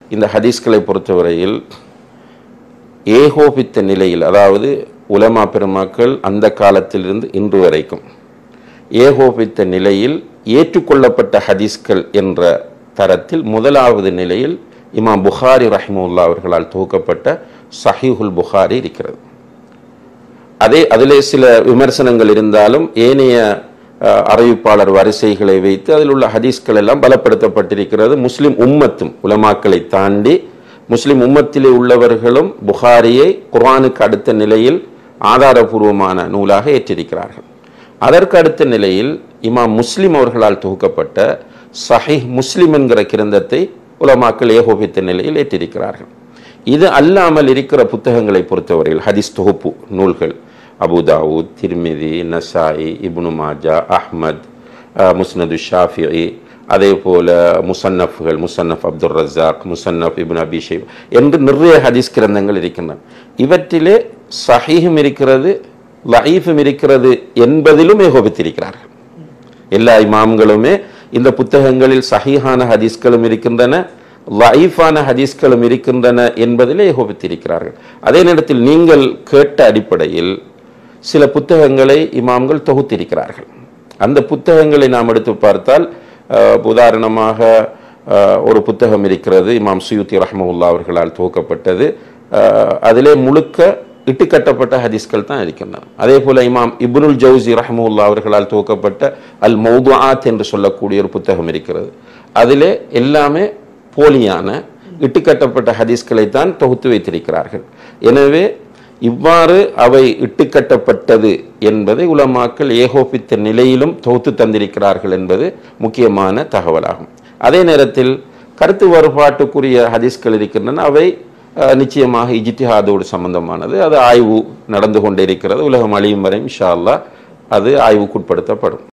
இந்த ஹதீஸ்களை பொறுத்தவரையில் ஏகோபித்த நிலையில் அதாவது உலமா பெருமாக்கள் அந்த காலத்திலிருந்து இன்று வரைக்கும் ஏகோபித்த நிலையில் ஏற்றுக்கொள்ளப்பட்ட ஹதீஸ்கள் என்ற தரத்தில் முதலாவது நிலையில் இமாம் புகாரி ரஹிமுல்லா அவர்களால் தொகுக்கப்பட்ட சஹீஹுல் புகாரி இருக்கிறது அதே அதிலே சில விமர்சனங்கள் இருந்தாலும் ஏனைய அஹ், அறிவிப்பாளர் வரிசைகளை வைத்து அதில் உள்ள ஹதீஸ்கள் எல்லாம் பலப்படுத்தப்பட்டிருக்கிறது முஸ்லிம் உம்மத்தும் உலமாக்களை தாண்டி முஸ்லிம் உம்மத்திலே உள்ளவர்களும் புகாரியை குர்ஆனுக்கு அடுத்த நிலையில் ஆதாரபூர்வமான நூலாக ஏற்றிருக்கிறார்கள் அதற்கு அடுத்த நிலையில் இமாம் முஸ்லிம் அவர்களால் தொகுக்கப்பட்ட சஹீஹ் முஸ்லிம் என்கிற கிரந்தத்தை உலமாக்கள் ஏகோபித்த நிலையில் ஏற்றிருக்கிறார்கள் இது அல்லாமல் இருக்கிற புத்தகங்களை பொறுத்தவரையில் ஹதீஸ் தொகுப்பு நூல்கள் அபுதாவூத் திருமிதி நசாயி இப்னு மாஜா அஹ்மத் அஹ், முஸ்னது ஷாஃபிஇ அதே போல முசன்னஃப்கள் முசன்னஃப் அப்துல் ரஸாக் முசன்னஃப் இப்னு அபி ஷைப் என்று நிறைய ஹதீஸ் கிரந்தங்கள் இருக்கின்றன இவற்றிலே சஹீஹும் இருக்கிறது லஈஃபும் இருக்கிறது என்பதிலும் ஏகோபித்திருக்கிறார்கள் எல்லா இமாம்களுமே இந்த புத்தகங்களில் சஹீஹான ஹதீஸ்களும் இருக்கின்றன லைஃபான ஹதீஸ்களும் இருக்கின்றன என்பதிலே ஏகோபித்திருக்கிறார்கள் அதே நேரத்தில் நீங்கள் கேட்ட அடிப்படையில் சில புத்தகங்களை இமாம்கள் தொகுத்திருக்கிறார்கள் அந்த புத்தகங்களை நாம் எடுத்து பார்த்தால் அஹ், உதாரணமாக அஹ், ஒரு புத்தகம் இருக்கிறது இமாம் சுயூத்தி ரஹ்மவுல்லா அவர்களால் தொகுக்கப்பட்டது அஹ், அதிலே முழுக்க இட்டுக்கட்டப்பட்ட ஹதீஸ்கள் தான் இருக்கின்றன அதே போல இமாம் இப்னுல் ஜவுசி ரஹ்முல்லா அவர்களால் துவக்கப்பட்ட அல் மௌதுஆத் என்று சொல்லக்கூடிய ஒரு புத்தகம் இருக்கிறது அதிலே எல்லாமே போலியான இட்டுக்கட்டப்பட்ட ஹதீஸ்களை தான் தொகுத்து வைத்திருக்கிறார்கள் எனவே இவ்வாறு அவை இட்டுக்கட்டப்பட்டது என்பதை உலமாக்கள் ஏகோபித்த நிலையிலும் தொகுத்து தந்திருக்கிறார்கள் என்பது முக்கியமான தகவலாகும் அதே நேரத்தில் கருத்து வேறுபாட்டுக்குரிய ஹதீஸ்கள் இருக்கின்றன அவை அஹ், நிச்சயமாக இஜித்திஹாதோடு சம்பந்தமானது அது ஆய்வு நடந்து கொண்டிருக்கிறது உலகம் அழியும் வரை இன்ஷா அல்லாஹ் அது ஆய்வுக்குட்படுத்தப்படும்